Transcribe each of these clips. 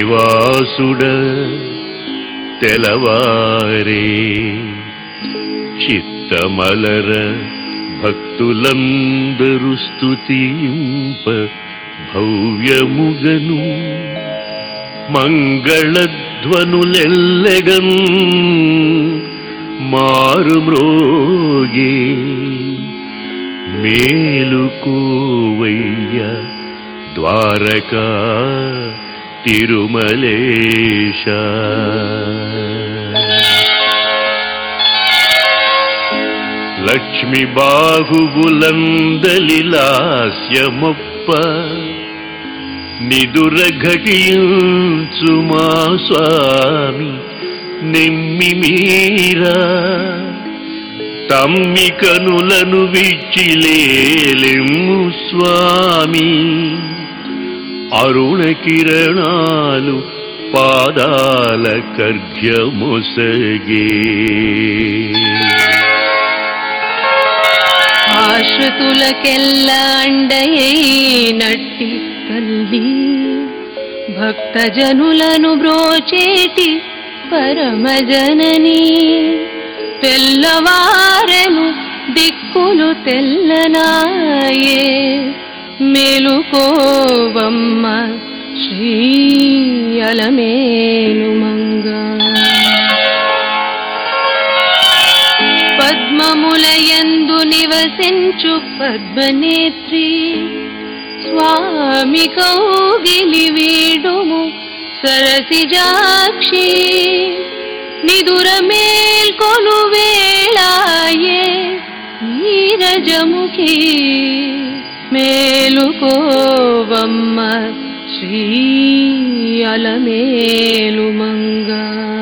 శ్రీనివాసుడ తెలవారే చిత్తమలర భక్తులందరు స్తుతింప భవ్యముగను మంగళధ్వనులెల్లెగన్ మారుమ్రోగే మేలుకోవయ్య ద్వారకా తిరుమలేశ లక్ష్మి బాహుబులందలిలాస్యమొప్ప నిదుర ఘటించు మా స్వామి నెమ్మి మీరా తమ్మి కనులను విచ్చిలేలెమ్ము స్వామి అరుణ కిరణాలు పాదాల కర్ఘ్యమొసగే ఆశ్రితులకెల్లా అండయైనట్టి తల్లి భక్తజనులను బ్రోచేటి పరమజనని తెల్లవారెను దిక్కులు తెల్లనాయే మేలుకోవమ్మ శ్రీ అలమేలు మంగా పద్మములయందు నివసించు పద్మనేత్రి స్వామి కౌగిలి వీడుము సరసిజాక్షి నిదుర మేల్కొను వేళాయే నీరజముఖి మేలుకోవమ్మ శ్రీ అలమేలు మంగా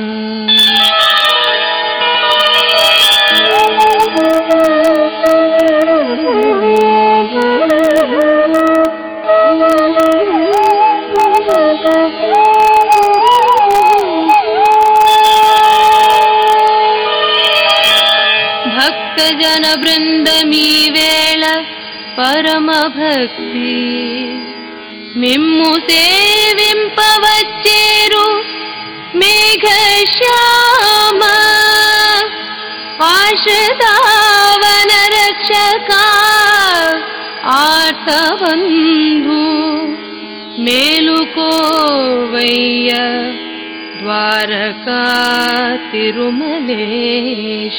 భక్తజన బృందమీ వేళ పరమ భక్తి మిమ్ము సేవింపవచ్చేరు మేఘశ్యామ ఆశ్రితావన రక్షక ఆర్తబంధు మేలుకోవయ్య ద్వారకా తిరుమలేశ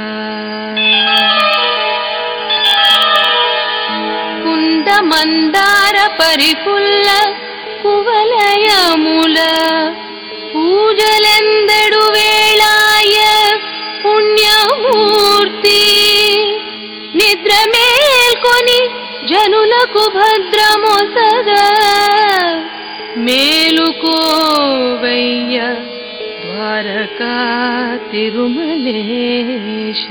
కుంద మందార పరిపుల్ల కువలయముల పూజలెందడు వేళాయ పుణ్యమూర్తి నిద్ర మేల్కొని జనులకు భద్రమొసగా మేలుకోవయ్య ద్వారకా తిరుమలేశ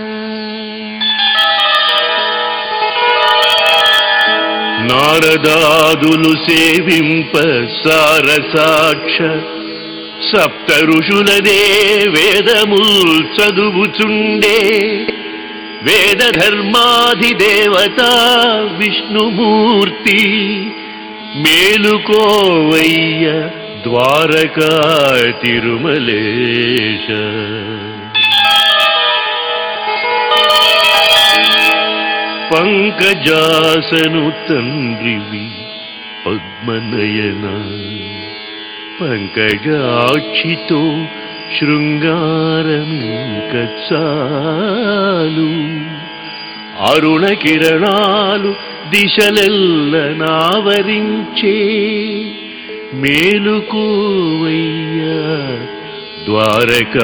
నారదాదులు సేవింప సారసాక్ష సప్త ఋషులదే వేదముల్ చదువుచుండే వేద ధర్మాధిదేవత విష్ణుమూర్తి మేలుకోవయ్య ద్వారకా తిరుమలేశ పంకజాసను తండ్రివి పద్మనయన పంకజాక్షితో శృంగారమింక చాలు అరుణ కిరణాలు దిశలెల్ల నావరించే మేలుకోవయ్యా ద్వారకా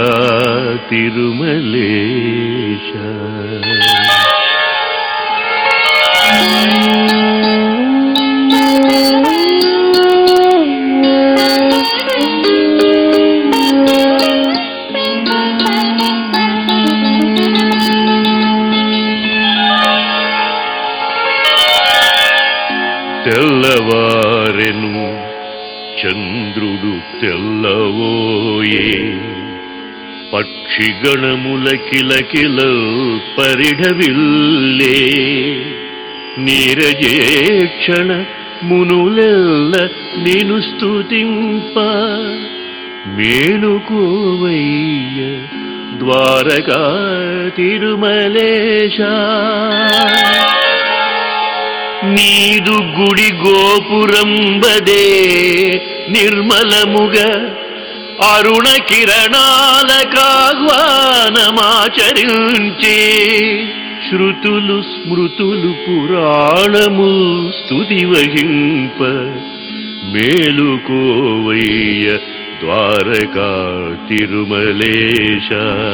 తిరుమలేశ తెల్లవారెను చంద్రుడు తెల్లవోయే పక్షిగణముల కిలకిల పరిఢవిల్లే నీరజేక్షణ మునులెల్ల నిను స్తుతింప మేలుకోవయ్య ద్వారకా తిరుమలేశా నీదు గుడి గోపురంబదే నిర్మలముగ అరుణ కిరణాల కాగ్వానమాచరించే శృతులు స్మృతులు పురాణము స్తుతి వహింప మేలుకోవయ్య ద్వారకా తిరుమలేశ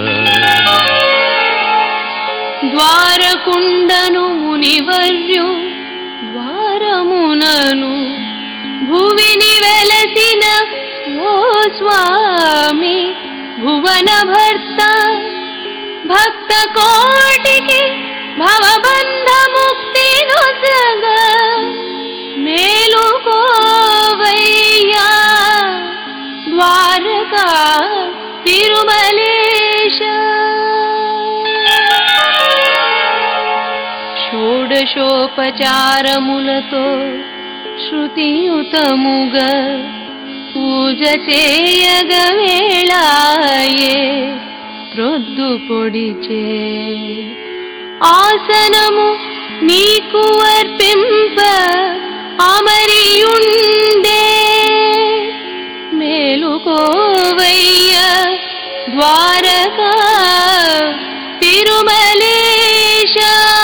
ద్వారకుండను మునివర్యు ద్వారమునను భువిని వెలసిన ఓ స్వామి భువన భర్త భక్త కోటికి భవబంధ ముక్తి నొసగ మేలుకోవయ్యా ద్వారకా తిరుమలేశ షోడశోపచారములతో శృతియుతముగ పూజ చేయగ వేళాయే ప్రొద్దు పొడిచే ఆసనము నీకు అర్పింప అమరియుండే మేలుకోవయ్య ద్వారకా తిరుమలేశ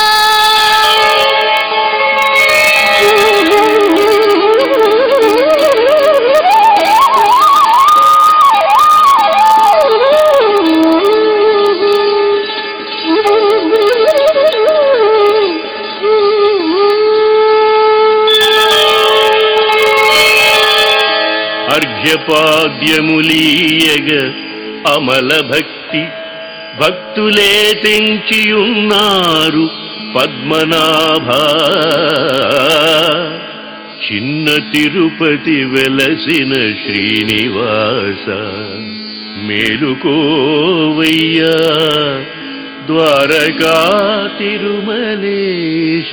అర్ఘ్యపాద్యములీయగ అమల భక్తి భక్తులే తెంచియున్నారు పద్మనాభ చిన్న తిరుపతి వెలసిన శ్రీనివాస మేలుకోవయ్యా ద్వారకా తిరుమలేశ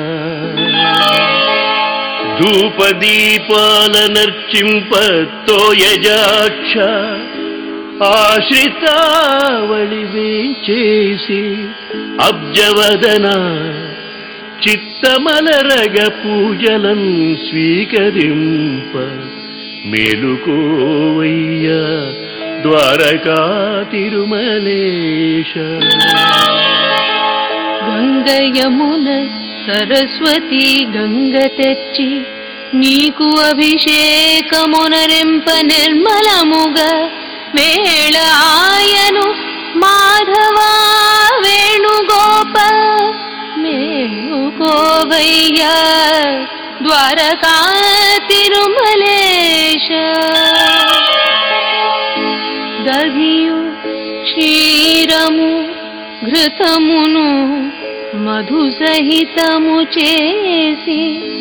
ధూపదీపాలనర్చింప తోయజాక్ష ఆశ్రితావళి వేచేసి అబ్జవదన చిత్తమలరగ పూజలం స్వీకరింప మేలుకోవయ్య ద్వారకా తిరుమలేశ గంగయమున సరస్వతి గంగ తెచ్చి నీకు అభిషేకమునరింప నిర్మలముగ మేళాయను మాధవా వేణుగోప మేలుకోవయ్య ద్వారకా తిరుమలేశ దధియు క్షీరము ఘృతమును మధు సహితము చేసి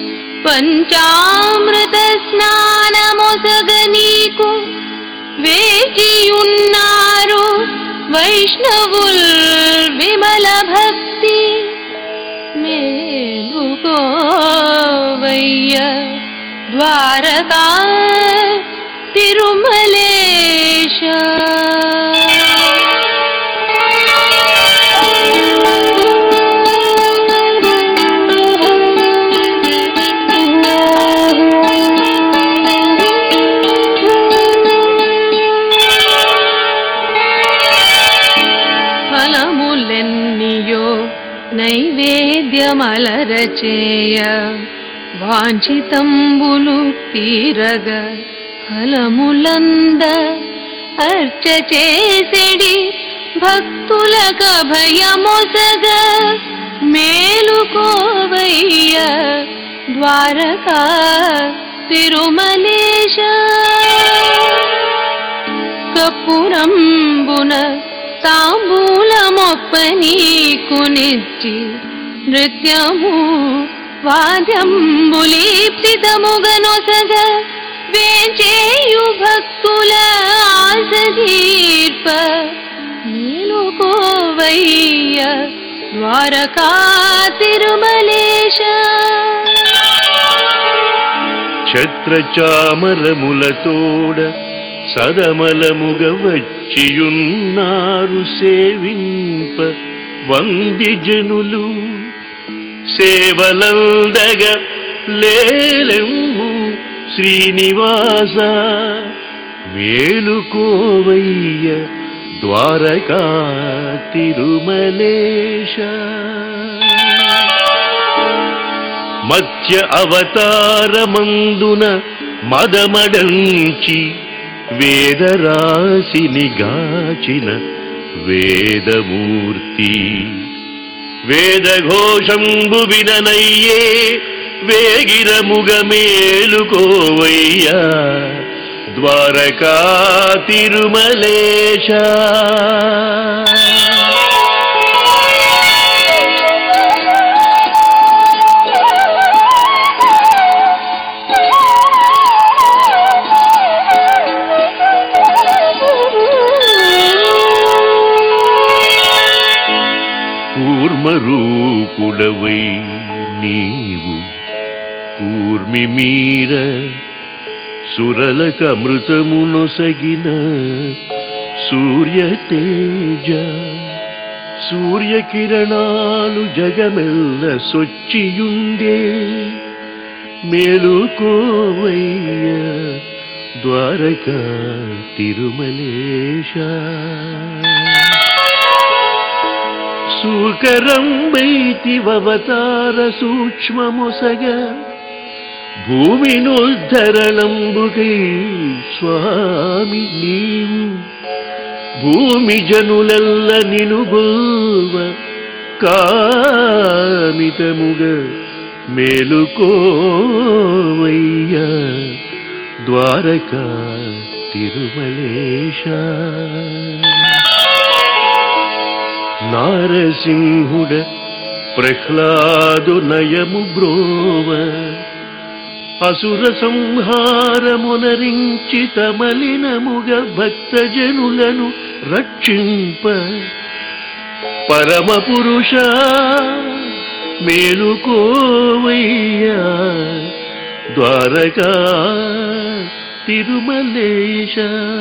పంచామృత స్నానమొసగ నీకు వేచియున్నారు వైష్ణవుల్ విమల భక్తి మేలుకోవయ్య ద్వారకా తిరుమలేశ ఫలములెన్నియో నైవేద్యమలరచేయ వాంఛితంబులు తీరగ ఫలములంద అర్చ చేసెడి భక్తులక భయమొసగ మేలుకోవయ్య ద్వారకా తిరుమలేశ కపురంబున తాంబూలమొప్పనీకు నిచ్చి నృత్యము వాద్యంబులీప్సితముగనొసగ వేచేయు భక్తుల ఆసదీర్ప మేలుకోవయ్య ద్వారకా తిరుమలేశ ఛత్రచామరములతోడ సదమలముగ వచ్చియున్నారు సేవింప వంది జనులు సేవలందగ లేలెమ్ము శ్రీనివాస వేలుకోవయ్య ద్వారకా తిరుమలేశ మత్స్య అవతారమందున మదమడంచి వేదరాశిని గాచిన వేదమూర్తి వేదఘోషంబు విననయ్యే వేగిరముగ మేలుకోవయ్యా ద్వారకా తిరుమలేశ కూర్మరూపుడవై నీవు కూర్మి మీర సురలకమృతమునొసగిన సూర్య తేజ సూర్యకిరణాలు జగమెల్ల సొచ్చియుండే మేలుకోవయ్య ద్వారక తిరుమలేశ సూకరంబైతివతార సూక్ష్మముసగ భూమినుద్ధరణంబుకై స్వామి నీవు భూమి జనులెల్ల నినుగోవ కామితముగ మేలుకోవయ్య ద్వారకా తిరుమలేశ నారసింహుడ ప్రహ్లాదు నయము బ్రోవ అసుర సంహారమునరించి తమలినముగ భక్తజనులను రక్షింప పరమ పురుష మేలుకోవయ్యా ద్వారకా తిరుమలేశ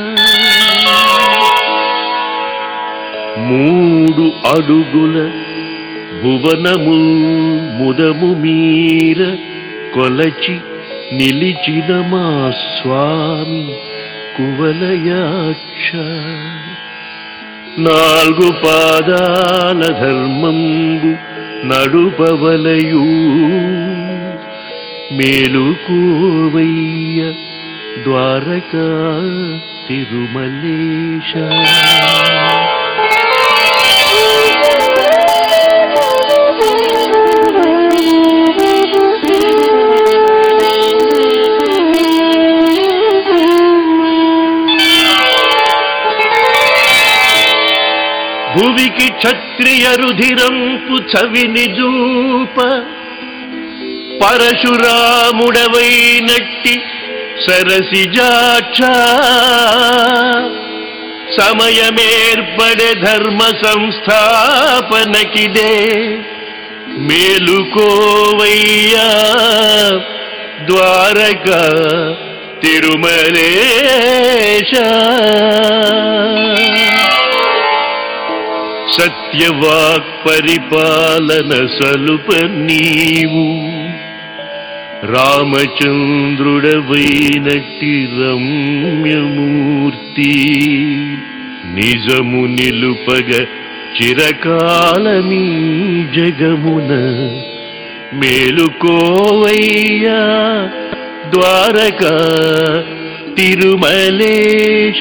మూడు అడుగుల భువనము ముదము మీర కొలచి నిలిచిన మా స్వామి కువలయాక్ష నాలుగు పాదాల ధర్మంబు నడుపవలయు మేలుకోవయ్య ద్వారకా తిరుమలేశ భువికి క్షత్రియ రుధిరంపు చవిని జూప పరశురాముడవైనట్టి సరసిజాక్ష సమయమేర్పడే ధర్మ సంస్థాపనకిదే మేలుకోవయ్యా ద్వారక తిరుమలేశ సత్యవాక్ పరిపాలన సలుప నీవు రామచంద్రుడవైనట్టి రమ్యమూర్తి నిజము నిలుపగ చిరకాలమీ జగమున మేలుకోవయ్యా ద్వారక తిరుమలేశ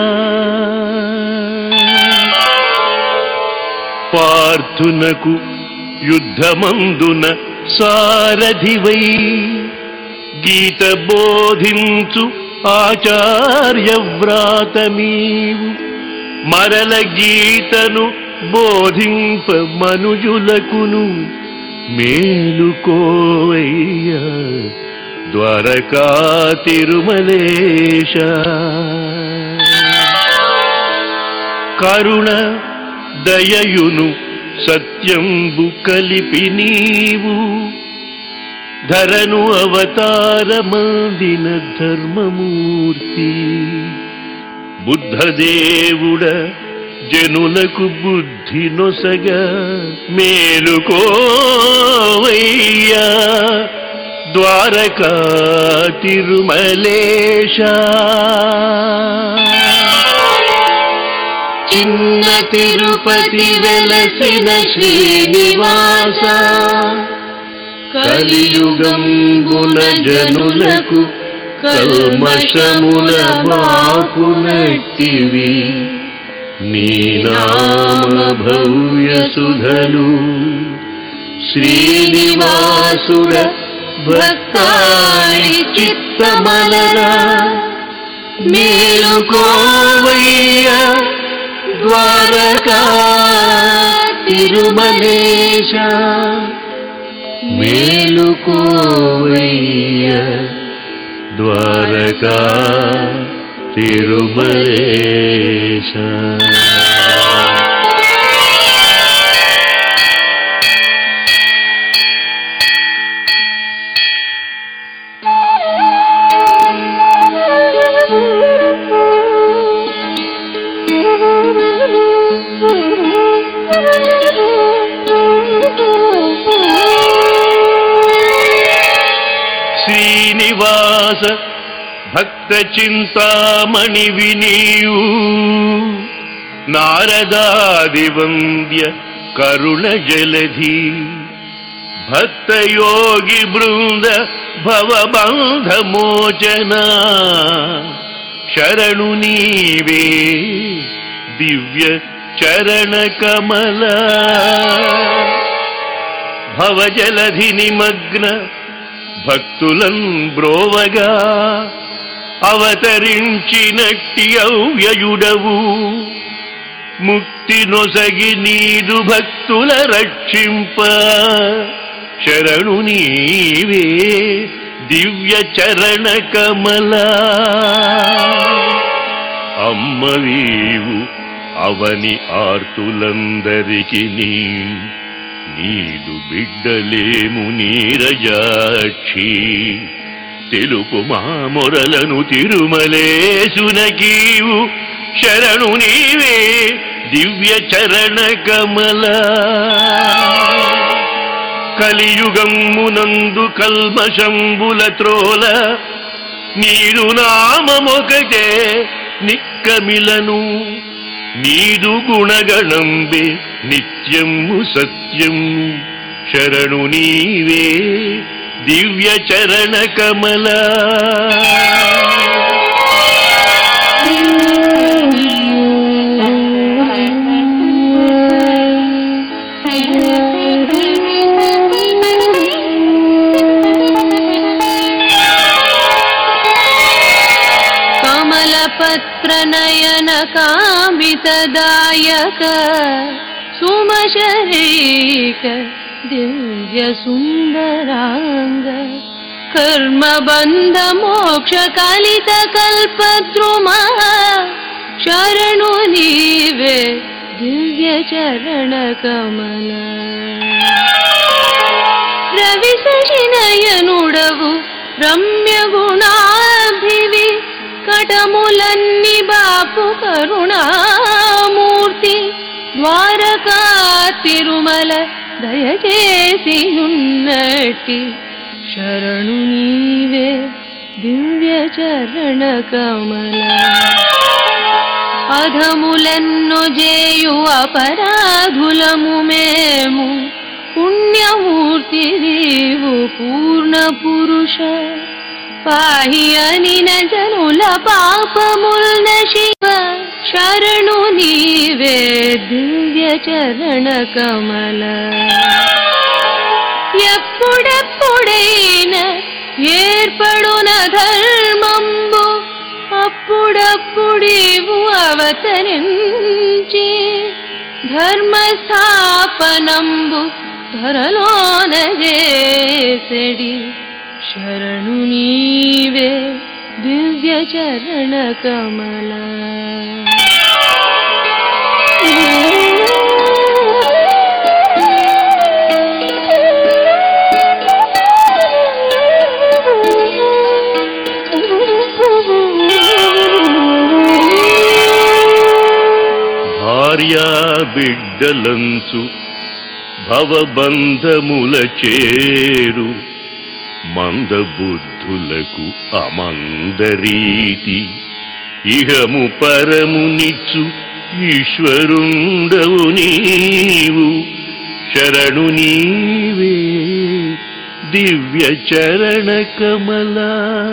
పార్థునకు యుద్ధమందున సారథివై గీత బోధించు ఆచార్యవ్రాతమీవు మరల గీతను బోధింప మనుజులకును మేలుకోవయ్యా ద్వారకా తిరుమలేశ కరుణ దయయును సత్యంబు కలిపి నీవు ధరను అవతారమందిన ధర్మమూర్తి బుద్ధదేవుడ జనులకు బుద్ధి నొసగ మేలుకోవయ్యా ద్వారకా తిరుమలేశ చిన్న తిరుపతి వెలసిన శ్రీనివాస కలియుగంబున జనులకు కల్మషముల బాపునట్టివి నీ నామ భవ్య సుధలు శ్రీనివాసుడ భక్తాళి చిత్తమలరా మేలుకోవయ్య ద్వారకా తిరుమలేశ మేలుకోవయ్య ద్వారకా తిరుమలేశ శ్రీనివాస భక్త చింతామణి వినీయు నారదాది వంద్య కరుణ జలధి భక్త యోగి బృంద భవబంధ మోచన శరణు నీవే దివ్య చరణ కమల భవజలధి నిమగ్న భక్తులన్ బ్రోవగా అవతరించినట్టి అవ్యయుడవు ముక్తి నొసగి నీదు భక్తుల రక్షింప శరణు నీవే దివ్య చరణ కమల అమ్మవీవు అవని ఆర్తులందరికి నీ నీదు బిడ్డలేము నీరజాక్షి తెలుపు మా మొరలను తిరుమలేసునకీవు శరణు నీవే దివ్య చరణ కమల కలియుగమ్మునందు కల్మషంబుల త్రోల నీరు నామమొకటే నిక్కమిలను నీదు గుణగణంబే నిత్యము సత్యము శరణు నీవే దివ్య చరణ కమల కమలపత్రనయన కామితదాయక సుమశరీక దివ్య సుందరాంగ కర్మబంధ మోక్ష కలిత కల్పద్రుమ శరణు నీవే దివ్య చరణ కమల రవి శశినయనుడవు రమ్య గుణాభివి కటములన్ని బాపు కరుణామూర్తి ద్వారకా తిరుమల దయచేసి ఉన్నట్టి శరణు నీవే దివ్య చరణ కమల అధములెన్ను జేయు అపరాధులము మేము పుణ్యమూర్తి నీవు పూర్ణ పురుష పాహి అనిన జనుల పాపముల్న శివ శరణు నీవే దివ్య చరణ కమల ఎప్పుడెప్పుడైన ఏర్పడున ధర్మంబు అప్పుడప్పుడేవు అవతరించి ధర్మస్థాపనంబు ధరలోన చేసెడి శరణు నీవే దివ్య చరణ కమల భార్యా బిడ్డలంచు భవబంధముల చేరు మందబుద్ధులకు అమందరీతి ఇహము పరమునిచ్చు ఈశ్వరుండవు నీవు శరణు నీవే దివ్య చరణ కమలా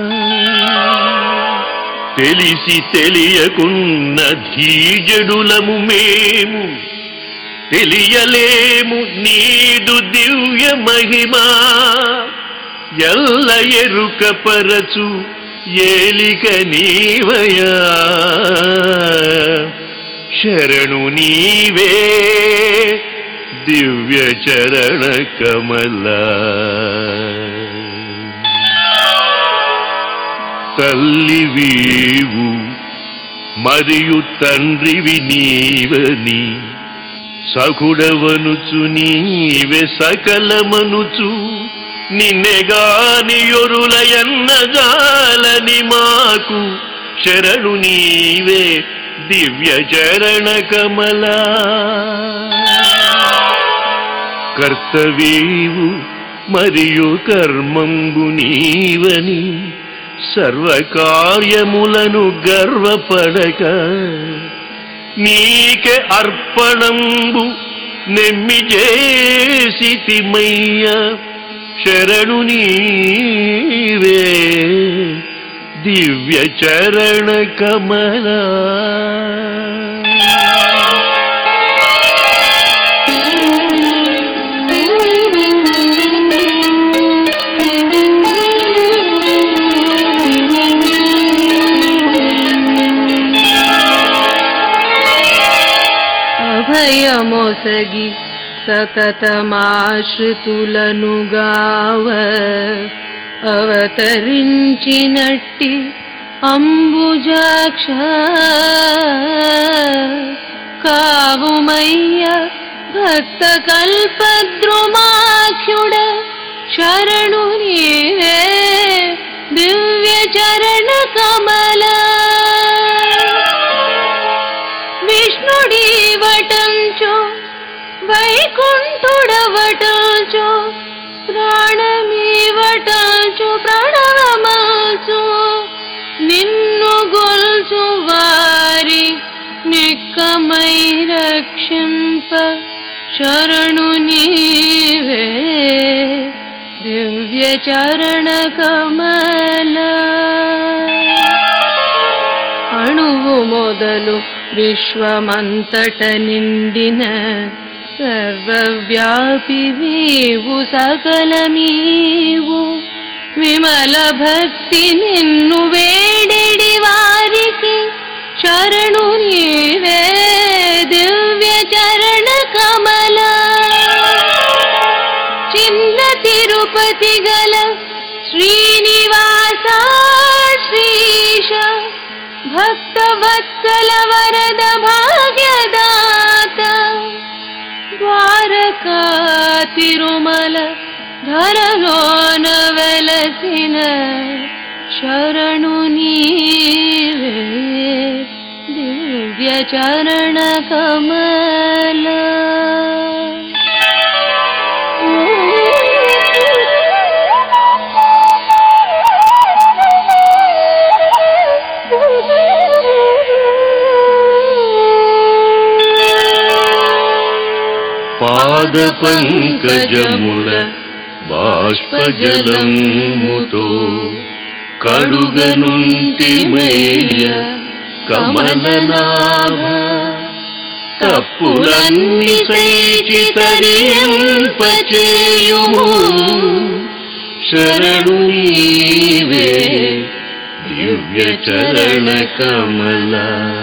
తెలిసి తెలియకున్న ధీజడులము మేము తెలియలేము నీదు దివ్య మహిమా ఎల్ల ఎరుక పరచు ఏలిక నీవయా శరణు నీవే దివ్య చరణ కమలా తల్లివీవు మరియు తండ్రివి నీవని సకుడవనుచు నీవే సకలమనుచు నిన్నెగాని యొరులయన్నజాలని మాకు శరణు నీవే దివ్య చరణ కమలా కర్తవీవు మరియు కర్మంబు నీవని సర్వకార్యములను గర్వపడక నీకే అర్పణంబు నెమ్మి చేసితిమయ్య శరణు నీవే దివ్య చరణ కమలా అభయమొసగి సతతమాశ్రుతులను గావ అవతరించినట్టి అంబుజాక్ష కావుమయ్య భక్త కల్పద్రుమాఖ్యుడ శరణు నీవే దివ్య చరణ కమల విష్ణుడీవటంచో వైకుంఠుడవటంచో ప్రాణమీవటంచు ప్రణవమల్చు నిన్ను గొల్చు వారి నిక్కమై రక్షింప శరణు నీవే దివ్య చరణ కమల అణువు మొదలు విశ్వమంతట నిండిన సర్వవ్యాపి నీవు సకలమీవు విమల భక్తి నిన్ను వేడిడి వారికి శరణు నీవే దివ్య చరణ కమల చిన్న తిరుపతి గల శ్రీనివాస శ్రీశ భక్త వత్సల వరద భాగ్యదాత ద్వారకా తిరుమల ధరలోన వెలసిన శరణు నీవే దివ్య చరణ కమల పాద పంకజముల బాష్పజలముతో కడుగనుంటి మేయ కమలనాభ తప్పులన్నీ సైచి తరింపచేయుము శరణు నీవే దివ్య చరణ కమల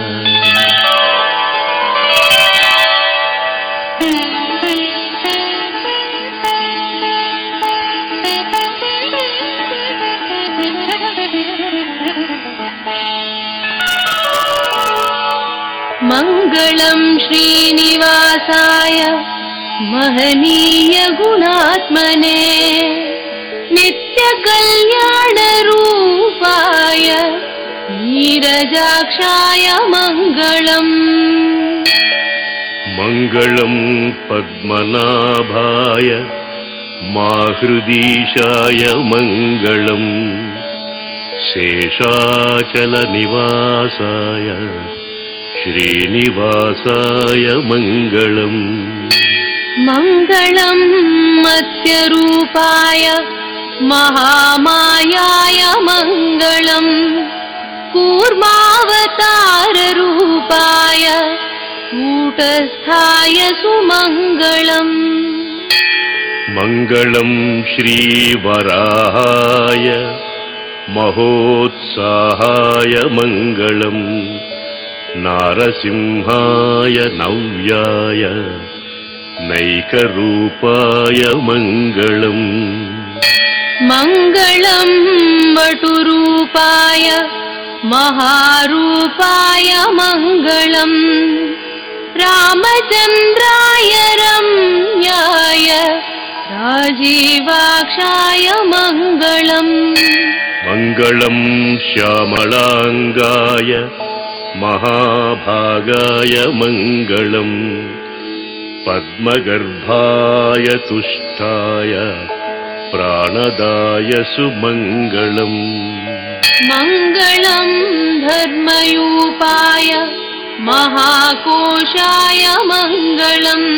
मङ्गलम् श्रीनिवासाय महनीय गुणात्मने नित्यकल्याणरूपाय नीरजाक्षाय मङ्गलम् मङ्गलम् पद्मनाभाय माहृदीशाय मङ्गलम् शेषाचलनिवासाय श्रीनिवासाय मङ्गलम् मङ्गलम् मत्स्यरूपाय महामायाय मङ्गलम् कूर्मावताररूपाय कूटस्थाय सुमङ्गलम् मङ्गलम् श्रीवराहाय महोत्साहाय मङ्गलम् नारसिंहाय नव्याय नैकरूपाय मङ्गलम् मङ्गलम् वटुरूपाय महारूपाय मङ्गलम् रामचन्द्राय रम्याय राजीवाक्षाय मङ्गलम् मङ्गलम् श्यामलाङ्गाय महाभागाय मङ्गलम् पद्मगर्भाय तुष्टाय प्राणदाय सुमङ्गलम् मङ्गलम् धर्मयूपाय महाकोशाय मङ्गलम्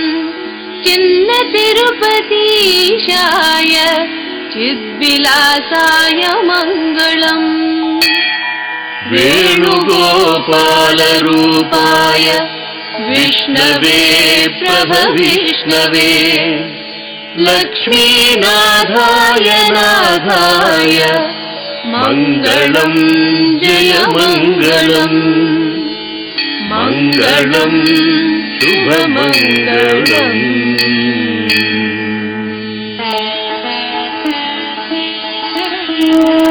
चिन्नतिरुपतीशाय चिद्विलासाय मङ्गलम् वेणुगोपालरूपाय विष्णवे प्रभविष्णवे लक्ष्मीनाथाय नाथाय मङ्गलम् जय मङ्गलम् मङ्गलम् शुभमङ्गलम्